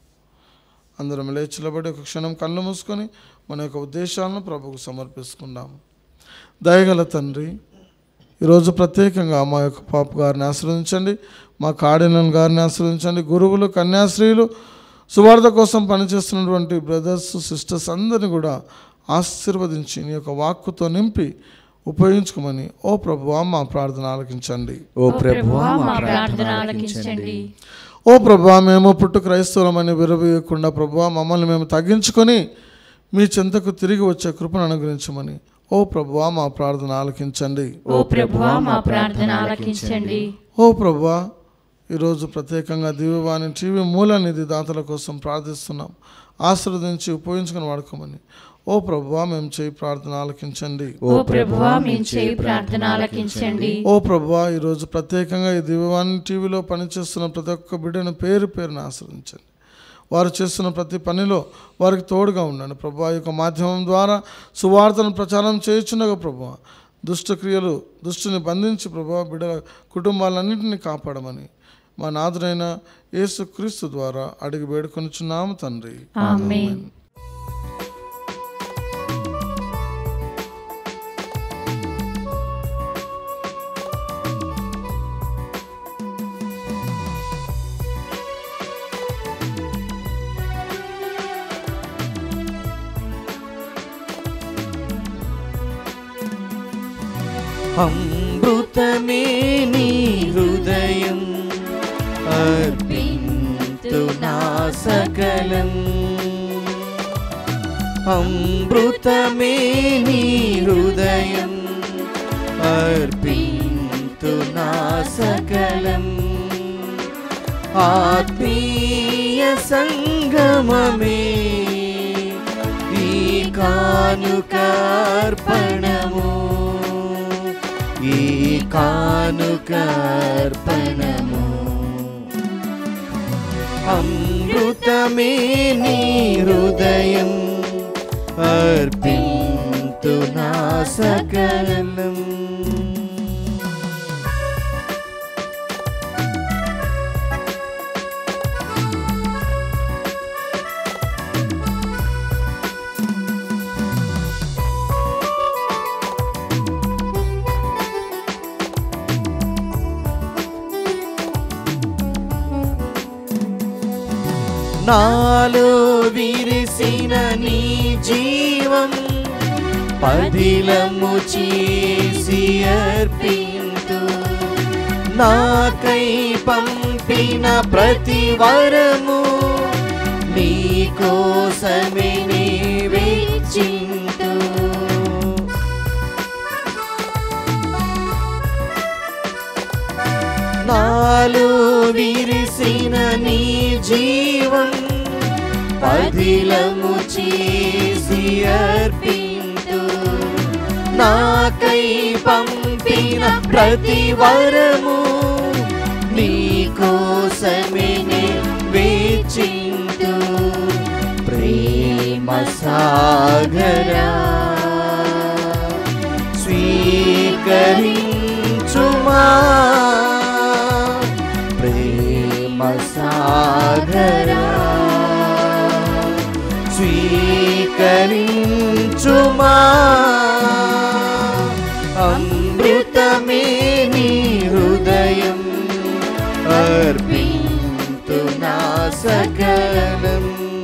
అందరం లేచిలబడి ఒక క్షణం కళ్ళు మూసుకొని మన యొక్క ఉద్దేశాలను ప్రభుకు సమర్పిస్తున్నాం దయగల తండ్రి ఈరోజు ప్రత్యేకంగా మా యొక్క పాప గారిని ఆశ్రయించండి మా కాడినల్ గారిని ఆశ్రయించండి గురువులు కన్యాశ్రీలు సువార్త కోసం పనిచేస్తున్నటువంటి బ్రదర్స్ సిస్టర్స్ అందరిని కూడా ఆశీర్వదించి నీ యొక్క వాక్కుతో నింపి ఉపయోగించుకోమని ఓ ప్రభువా మా ప్రార్థన ఆలకించండి ఓ ప్రభువా మా ప్రార్థన ఆలకించండి ఓ ప్రభువా మేము పుట్టు క్రైస్తవులమని విరవీయకుండా ప్రభువా మమ్మల్ని మేము తగ్గించుకొని మీ చెంతకు తిరిగి వచ్చే కృపను అనుగ్రహించమని ఓ ప్రభువా మా ప్రార్థన ఆలకించండి ఓ ప్రభువా మా ప్రార్థన ఆలకించండి ఓ ప్రభువా ఈరోజు ప్రత్యేకంగా దివ్యవాణి టీవీ మూల నిధి దాతల కోసం ప్రార్థిస్తున్నాం ఆశీర్వదించి ఉపయోగించుకుని వాడుకోమని ఓ ప్రభువా మేము చేయి ప్రార్థన ఆలకించండి ఓ ప్రభువా మేము చేయి ప్రార్థన ఆలకించండి ఓ ప్రభువా ఈరోజు ప్రత్యేకంగా ఈ దివ్యవాణి టీవీలో పనిచేస్తున్న ప్రతి ఒక్క బిడ్డను పేరు పేరుని ఆశ్రయించండి వారు చేస్తున్న ప్రతి పనిలో వారికి తోడుగా ఉండండి ప్రభు యొక్క మాధ్యమం ద్వారా సువార్తను ప్రచారం చేయుచుండగా ప్రభు దుష్టక్రియలు దుష్టుని బంధించి ప్రభు బిడ్డల కుటుంబాలన్నింటినీ కాపాడమని మా నాదుడైన యేసుక్రీస్తు ద్వారా అడిగి వేడుకొనిచున్నాము తండ్రి ఆమేన్ అమృతమే నీ హృదయం అర్పింతు నా సకలం అమృతమే నీ హృదయం అర్పింతు నా సకలం ఆత్మీయ సంగమమే ఈ కానుకార్పణము ఈ కానుకార్పణము అమృతమే నీ హృదయం అర్పింతు నా సకలం నాలో విరిసిన నీ జీవం పదిలము చేసి అర్పింతు నాకై పంపిన ప్రతి వరము నీ కోసమే నీ వెచ్చింతు నాలో విరిసిన నీ జీవం పదిలము చేసి అర్పింతు నాకై పంపిన ప్రతి వరము నీ కోసమే నే వేచింతు ప్రేమ సాగరా స్వీకరించుమా ప్రేమ సాగరా స్వీకరించుమా అమృతమే నీ హృదయం అర్పింతు నా సకలం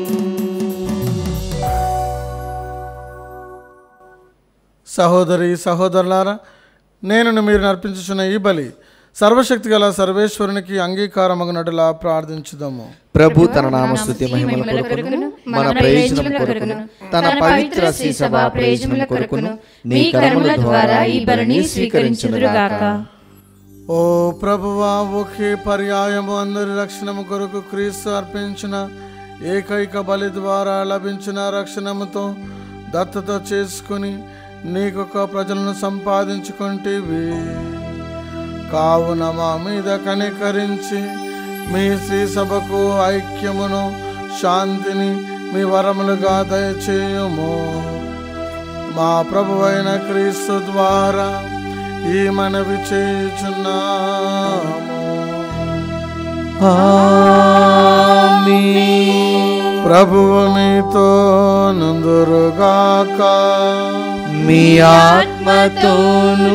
సహోదరి సహోదరులారా నేను మీరు నర్పించుచున్న ఈ బలి సర్వశక్తి గల సర్వేశ్వరునికి అంగీకారమగునటులా ప్రార్థించుదాము ప్రభు తన నామస్తుతి మహిమల కొరకును మన ప్రయోజనం కొరకును తన పవిత్ర సభ ప్రయోజనం కొరకును నీ కర్మల ద్వారా ఈ బలిని స్వీకరించుదురుగాక ఓ ప్రభువా ఒకే పర్యాయము అందరి రక్షణము కొరకు క్రీస్తు అర్పించిన ఏకైక బలి ద్వారా లభించిన రక్షణముతో దత్తత చేసుకుని నీకొక ప్రజలను సంపాదించుకుంటేవి కావున మా మీద కనికరించి మీ శ్రీ సభకు ఐక్యమును శాంతిని మీ వరములుగా దయచేయము మా ప్రభువైన క్రీస్తు ద్వారా ఈ మనవి చేయుచున్నాము ప్రభువు మీతో నుందురుగాక మీ ఆత్మతోనూ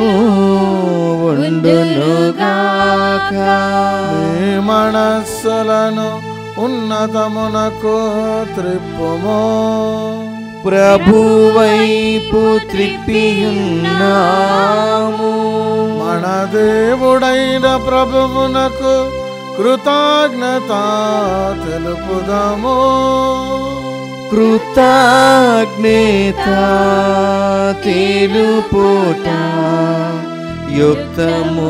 ఉండునుగాక మీ మనస్సులను ఉన్నతమునకు త్రిప్పుము ప్రభువైపు త్రిప్పియున్నాము మన దేవుడైన ప్రభువునకు కృతజ్ఞత తెలుపుదాము కృతజ్ఞత తెలుపుట యుక్తము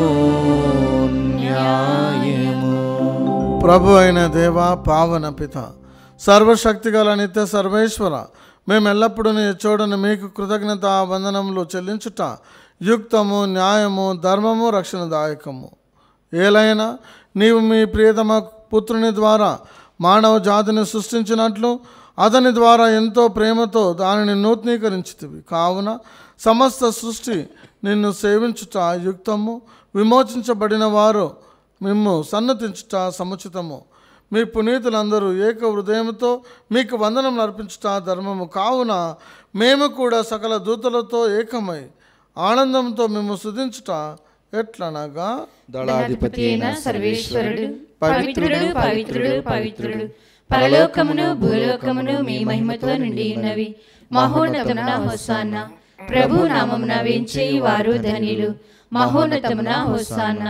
న్యాయము ప్రభు అయిన దేవ పావన పిత సర్వశక్తి గల నిత్య సర్వేశ్వర మేము ఎల్లప్పుడూ నీ చూడని మీకు కృతజ్ఞత వందనములు చెల్లించుట యుక్తము న్యాయము ధర్మము రక్షణదాయకము ఏలైనా నీవు మీ ప్రియతమ పుత్రుని ద్వారా మానవ జాతిని సృష్టించినట్లు అతని ద్వారా ఎంతో ప్రేమతో దానిని నూతనీకరించితివి కావున సమస్త సృష్టి నిన్ను సేవించుట యుక్తము విమోచించబడిన వారు మిమ్ము సన్నతించుట సముచితము మీ పునీతులందరూ ఏక హృదయంతో మీకు వందనం అర్పించుట ధర్మము కావున మేము కూడా సకల దూతలతో ఏకమై ఆనందంతో మేము సుధించుట ఎట్లనగా దళాధిపతి అయిన సర్వేశ్వరుడు పవిత్రుడు పవిత్రుడు పవిత్రుడు పరలోకమును భూలోకమును మీ మహిమతో నిండి ఉన్నవి మహోన్నతమున హోసాన్న ప్రభు నామమున వేంచే వారు ధన్యులు మహోన్నతమున హోసాన్న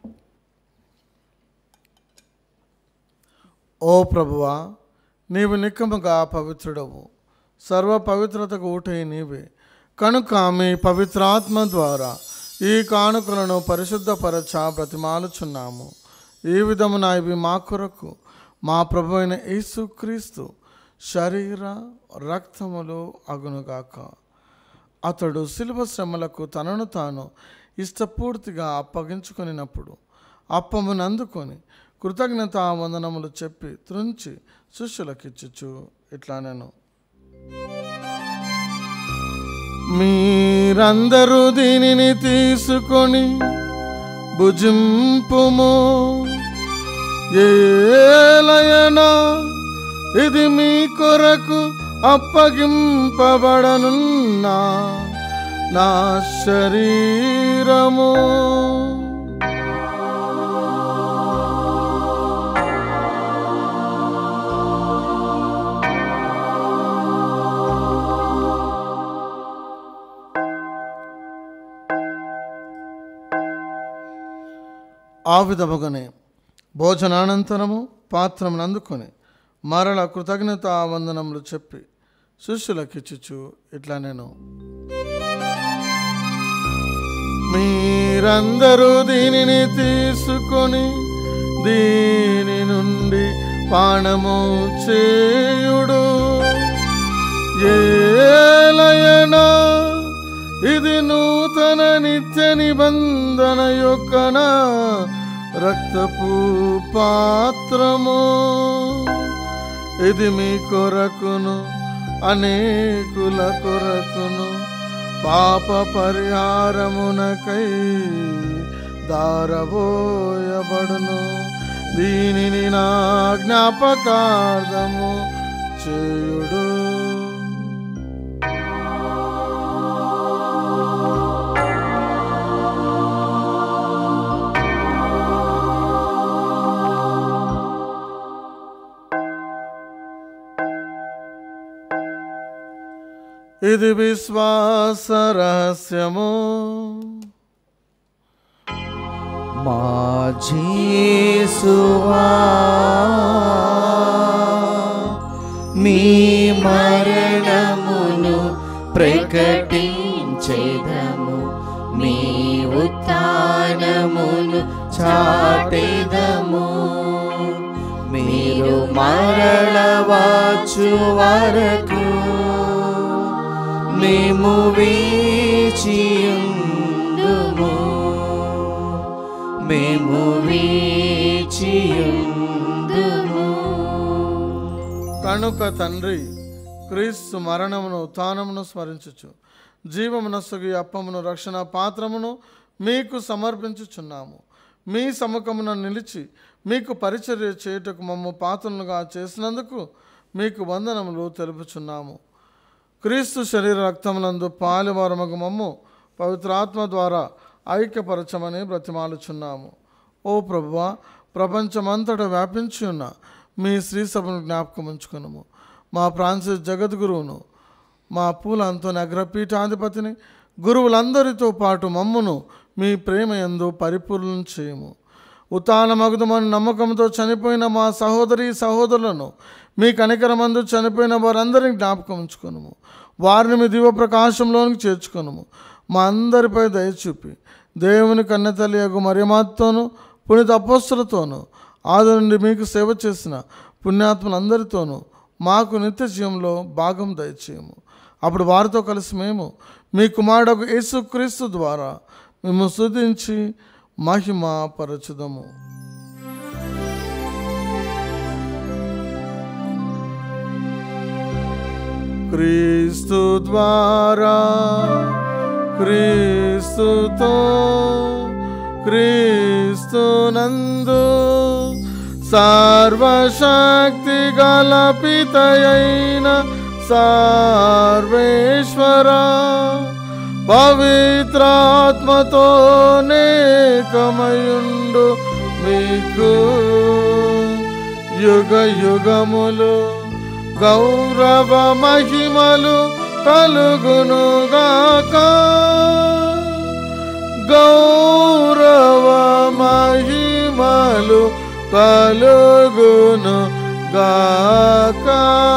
ఓ ప్రభువా నీవు నిక్కముగా పవిత్రుడవు సర్వ పవిత్రతకు ఊటై నీవే కనుక మీ పవిత్రాత్మ ద్వారా ఈ కానుకలను పరిశుద్ధపరచ బ్రతిమాలుచున్నాము ఈ విధమున ఇవి మా కొరకు మా ప్రభు అయిన యేసుక్రీస్తు శరీర రక్తములు అగునుగాక అతడు శిలువ శ్రమలకు తనను తాను ఇష్టపూర్తిగా అప్పగించుకొనినప్పుడు అప్పమును అందుకొని కృతజ్ఞత వందనములు చెప్పి త్రుంచి శిష్యులకిచ్చుచు ఇట్లా నేను మీరందరూ దీనిని తీసుకొని భుజింపుము ఏలయనా ఇది మీ కొరకు అప్పగింపబడనున్నా నా శరీరము ఆ విధముగానే భోజనానంతరము పాత్రమును అందుకొని మరల కృతజ్ఞత వందనములు చెప్పి శిష్యులకిచ్చుచు ఇట్లా నేను మీరందరూ దీనిని తీసుకొని దీని నుండి పానము చేయుడు ఏలయనా ఇది నూతన నిత్య నిబంధన యొక్క నా రక్తపు పాత్రము ఇది మీ కొరకును అనేకుల కొరకును పాప పరిహారమునకై దారబోయబడును దీనిని నా జ్ఞాపకార్థము చేయుడు ఇది విశ్వాస రహస్యము మా జేసువా మీ మరణమును ప్రకటించేదము మీ ఉత్థానమును చాటెదము మీరు మరళవచ్చు వరకు మేము వేచియుందుము మేము వేచియుందుము కనుక తండ్రి క్రీస్తు మరణమును ఉత్థానమును స్మరించుచు జీవమునస్సుకి అప్పమును రక్షణ పాత్రమును మీకు సమర్పించుచున్నాము మీ సముఖమున నిలిచి మీకు పరిచర్య చేయుటకు మమ్మ పాత్రలుగా చేసినందుకు మీకు వందనములు తెలుపుచున్నాము క్రీస్తు శరీర రక్తములందు పాలువారమగు మమ్ము పవిత్రాత్మ ద్వారా ఐక్యపరచమని బ్రతిమాలుచున్నాము ఓ ప్రభువా ప్రపంచమంతటా వ్యాపించి ఉన్న మీ శ్రీ సభను జ్ఞాపకం ఉంచుకునము మా ఫ్రాన్సిస్ జగద్గురువును మా పూల అంతోని అగ్రపీఠాధిపతిని గురువులందరితో పాటు మమ్మును మీ ప్రేమ ఎందు పరిపూర్ణం చేయము ఉతాన మగుదమని నమ్మకంతో చనిపోయిన మా సహోదరి సహోదరులను మీ కనికరమందు చనిపోయిన వారందరిని జ్ఞాపకం ఉంచుకొనుము వారిని మీ దివ్య ప్రకాశంలోనికి చేర్చుకొనుము మా అందరిపై దయ చూపి దేవుని కన్నెతల్లి యొక్క మరియమాతోనూ పునీత అపోస్తులతోనూ ఆది నుండి మీకు సేవ చేసిన పుణ్యాత్మలందరితోనూ మాకు నిత్య జీవంలో భాగం దయచేయము అప్పుడు వారితో కలిసి మేము మీ కుమారుడు యేసుక్రీస్తు ద్వారా మేము స్తుతించి మహిమ పరచుదము క్రీస్తు ద్వారా క్రీస్తుతో క్రీస్తునందు సర్వశక్తి గల పితయైన సర్వేశ్వర పవిత్రాత్మతో నేకమయుండు మీకు యుగ యుగములు గౌరవ మహిమలు కలుగునుగాక గౌరవ మహిమలు కలుగును గాక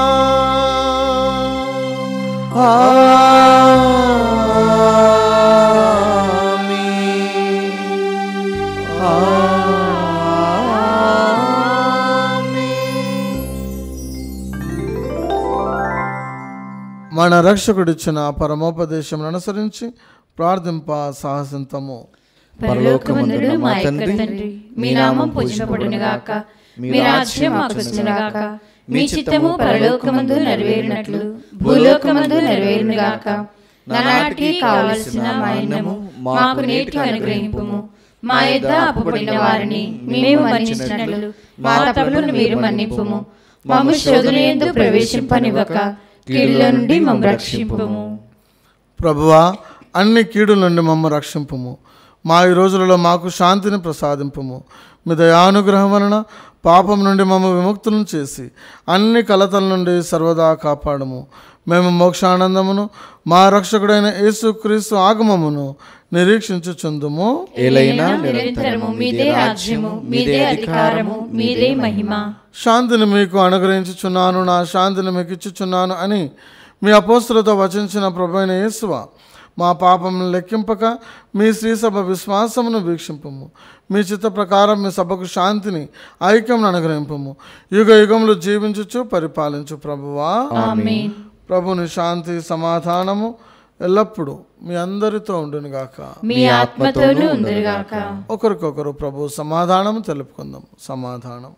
మన రక్షకుడిచ్చిన పరమోపదేశం అనుసరించి ప్రార్థింప సాహసింతము పరలోకమందుడు మా యొక్క తండ్రి మీ నామం పూజింపబడునుగాక మీ రాజ్యం మాకు వచ్చునుగాక మీ చిత్తము పరలోకమందు నెరవేరినట్లు భూలోకమందు నెరవేరునుగాక నానాటికి కావలసిన మా అన్నము మాకు నేటికి అనుగ్రహింపుము మా యొద్ద అప్పుబడిన వారిని మేము మన్నించినట్లు మా తప్పులను మీరు మన్నింపుము మమ్ము శోధన ఎందు ప్రవేశింపనివ్వక కీడులో నుండి మమ్ము రక్షింపుము ప్రభువా అన్ని కీడుల నుండి మమ్మ రక్షింపుము మా ఈ రోజులలో మాకు శాంతిని ప్రసాదింపుము మీ దయానుగ్రహం వలన పాపం నుండి మమ్మ విముక్తులను చేసి అన్ని కలతల నుండి సర్వదా కాపాడము మేము మోక్షానందమును మా రక్షకుడైన యేసుక్రీస్తు ఆగమమును నిరీక్షించుచుందుము ఏలైనా నిరంతరము మీదే రాజ్యము మీదే అధికారము మీదే మహిమ శాంతిని మీకు అనుగ్రహించుచున్నాను నా శాంతిని మీకు ఇచ్చుచున్నాను అని మీ అపోస్తులతో వచించిన ప్రభైన యేసువ మా పాపమును లెక్కింపక మీ శ్రీసభ విశ్వాసమును వీక్షింపము మీ చిత్త ప్రకారం మీ సభకు శాంతిని ఐక్యమును అనుగ్రహింపము యుగ యుగములు జీవించుచు పరిపాలించు ప్రభువా ఆమేన్ ప్రభుని శాంతి సమాధానము ఎల్లప్పుడూ మీ అందరితో ఉండునుగాక మీ ఆత్మతోనూ ఉందిరుగాక ఒకరికొకరు ప్రభు సమాధానం తెలుపుకుందాం సమాధానం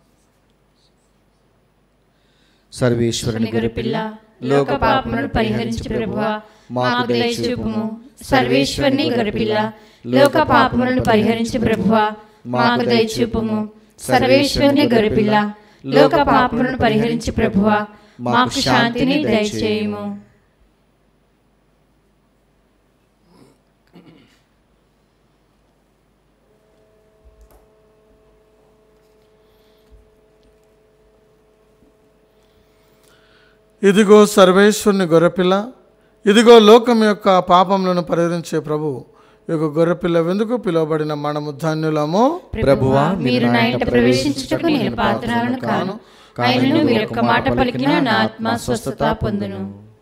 సర్వేశ్వరుని పిల్ల లోక పాపములను పరిహరించి ప్రభువా మాకు దయచూపుము సర్వేశ్వరుని గొరిపిల్ల లోక పాపములను పరిహరించి ప్రభువా మాకు దయచూపుము సర్వేశ్వరుని గొరిపిల్ల లోక పాపములను పరిహరించి ప్రభువా మాకు శాంతిని దయచేయము ఇదిగో సర్వేశ్వరుని గొర్రెపిల్ల ఇదిగో లోకం యొక్క పాపములను పరిహరించే ప్రభు ఈ యొక్క గొర్రెపిల్ల వెందుకు పిలువబడిన మనము ధన్యులము ప్రభువా మీరు నా ఇంట ప్రవేశించుటకు నేను పాత్రాలను కాను ఆయనను మీరు యొక్క మాట పలికిన నా ఆత్మ స్వస్థత పొందును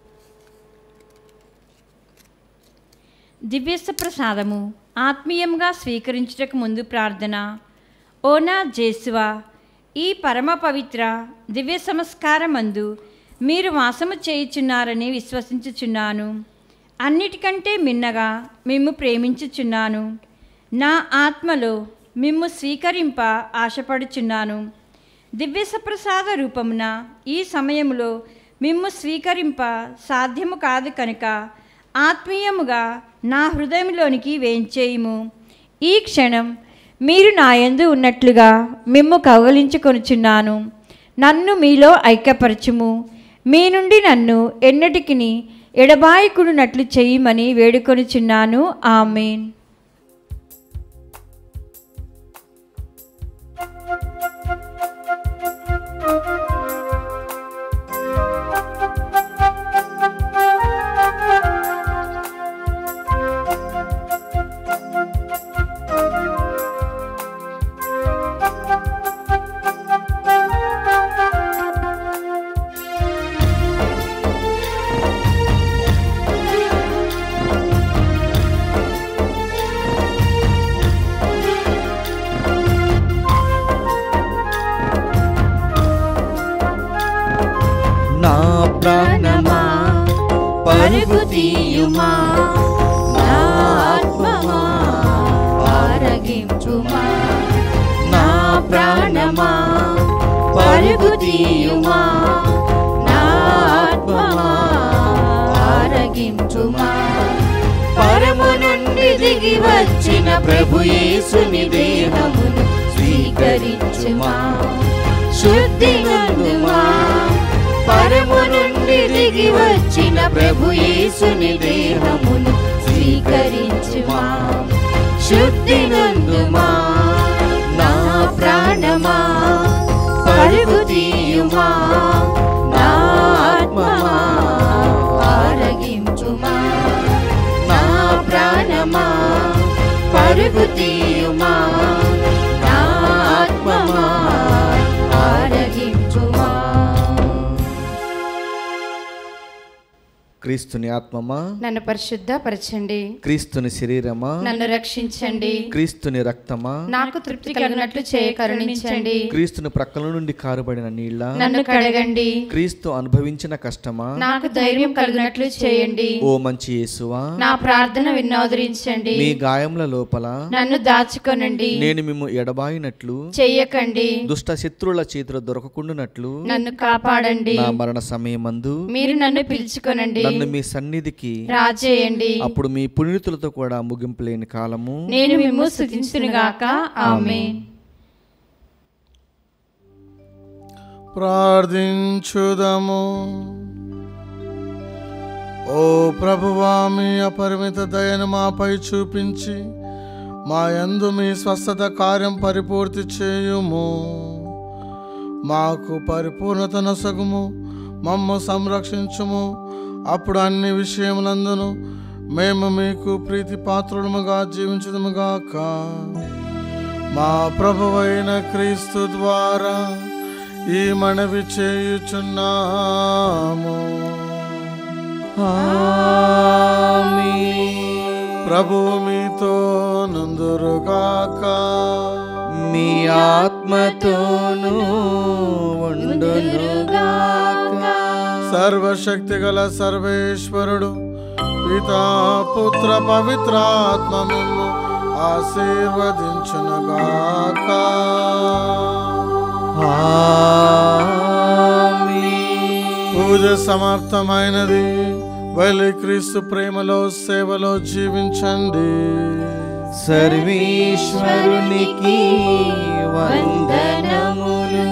దివ్యస్వ ప్రసాదము ఆత్మీయంగా స్వీకరించుటకు ముందు ప్రార్థన ఓనా జేసువా ఈ పరమ పవిత్ర దివ్య సంస్కారమందు మీరు వాసము చేయుచున్నారని విశ్వసించుచున్నాను అన్నిటికంటే మిన్నగా మిమ్ము ప్రేమించుచున్నాను నా ఆత్మలో మిమ్ము స్వీకరింప ఆశపడుచున్నాను దివ్య సప్రసాద రూపమున ఈ సమయములో మిమ్ము స్వీకరింప సాధ్యము కాదు కనుక ఆత్మీయముగా నా హృదయంలోనికి వేంచేయుము ఈ క్షణం మీరు నా యందు ఉన్నట్లుగా మిమ్ము కౌగలించుకొనుచున్నాను నన్ను మీలో ఐక్యపరచుము మీ నుండి నన్ను ఎన్నటికిని ఎడబాయకుడునట్లు చేయమని వేడుకొనుచున్నాను ఆమెన్ ప్రాణమా పరుగు తీయుమా నా ఆత్మమా ఆరగించుమా నా ప్రాణమా పరుగు తీయుమా నా ఆత్మమా ఆరగించుమా పరము నుండి దిగి వచ్చిన ప్రభు యేసుని దేహమును స్వీకరించుమా శుద్ధి నందుమా పరము నుండి దిగి వచ్చిన ప్రభు యేసుని దేహమును స్వీకరించుమా శుద్ధి నందుమా నా ప్రాణమా పరుగు తీయుమా నా ఆత్మమా ఆరగించుమా నా ప్రాణమా పరుగు తీయుమా నా ఆత్మమా ఆరగించుమా క్రీస్తుని ఆత్మమా నన్ను పరిశుద్ధపరచండి క్రీస్తుని శరీరమా నన్ను రక్షించండి క్రీస్తుని రక్తమా నాకు తృప్తి కలిగినట్లు చేయ కరుణించండి క్రీస్తుని ప్రక్కల నుండి కారుబడిన నీళ్ళ నన్ను కడగండి క్రీస్తు అనుభవించిన కష్టమా నాకు ధైర్యం కలిగినట్లు చేయండి ఓ మంచి యేసువా నా ప్రార్థన విన్నోదరించండి మీ గాయముల లోపల నన్ను దాచుకొనండి నేను మిమ్ము ఎడబాయినట్లు చెయ్యకండి దుష్ట శత్రువుల చేతిలో దొరకకుండానట్లు నన్ను కాపాడండి నా మరణ సమయమందు మీరు నన్ను పిలుచుకొనండి నన్ను మీ సన్నిధికి రాజేయండి అప్పుడు మీ పునీతులతో కూడా ముగింపు లేని కాలము నేను మిమ్ము స్థుతించునుగాక ఆమేన్ ప్రార్థించుదము ఓ ప్రభువా మీ అపరిమిత దయను మాపై చూపించి మా యందు మీ స్వస్థత కార్యం పరిపూర్తి చేయుము మాకు పరిపూర్ణత నొసగుము మమ్ము సంరక్షించుము అప్పుడు అన్ని విషయములందును మేము మీకు ప్రీతి పాత్రులముగా జీవించదుముగాక మా ప్రభువైన క్రీస్తు ద్వారా ఈ మనవి చేయుచున్నాము ప్రభువు మీతో నందురుగాక మీ ఆత్మతోనూ ఉండునుగాక సర్వశక్తి గల సర్వేశ్వరుడు పితా పుత్ర పవిత్రాత్మ మిమ్ము ఆశీర్వదించునుగాక ఆమేన్. పూజ సమాప్తమైనది బలి క్రీస్తు ప్రేమలో సేవలో జీవించండి సర్వేశ్వరునికి వందనములు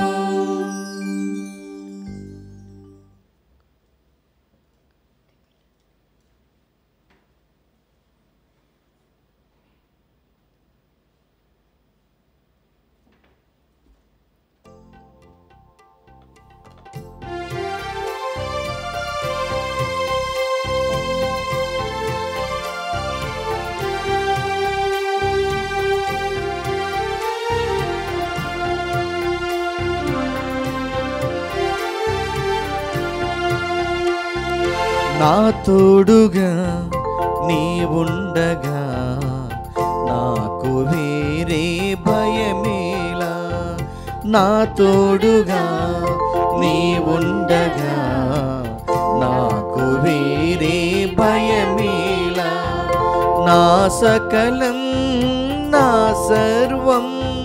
నా తోడుగా నీ ఉండగా నాకు వేరే భయమేలా నా తోడుగా నీ ఉండగా నాకు వేరే భయమేలా నా సకలం నా సర్వం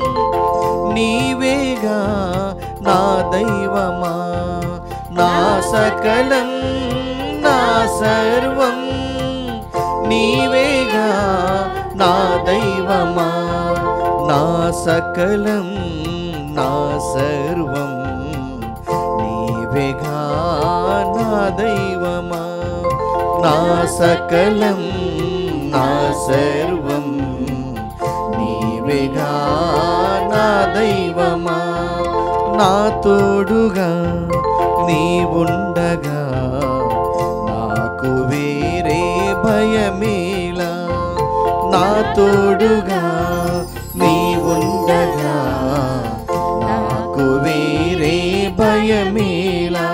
నీవేగా నా దైవమా నా సకలం నా సర్వం నీవేగా నా దైవమా నా సకలం నా సర్వం నీవేగా నా దైవమా నా సకలం నా సర్వం నీవేగా నా దైవమా నా తోడుగా నీ ఉండగా నాకు వేరే భయమేలా నా తోడుగా నీ ఉండగా నాకు వేరే భయమేలా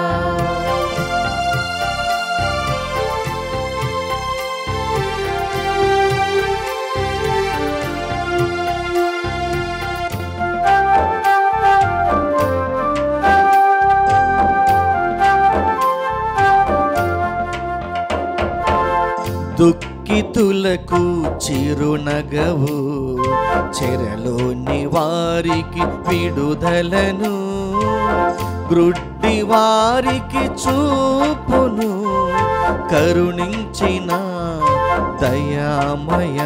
దుఃఖితులకు చిరునగవు చెరలోని వారికి విడుదలను గ్రుడ్డి వారికి చూపును కరుణించిన దయామయ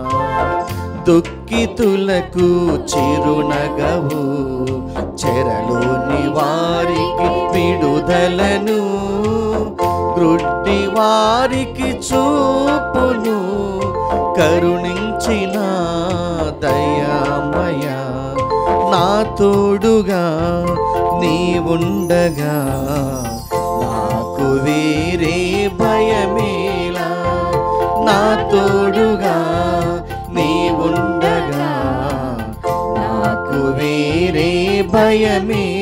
దుఃఖితులకు చిరునగవు చెరలోని వారికి విడుదలను గ్రుడ్డి వారికి చూపును కరుణించిన దయామయ నా తోడుగా నీవుండగా నాకు వేరే భయమేలా నా తోడుగా నీవుండగా నాకు వేరే భయమే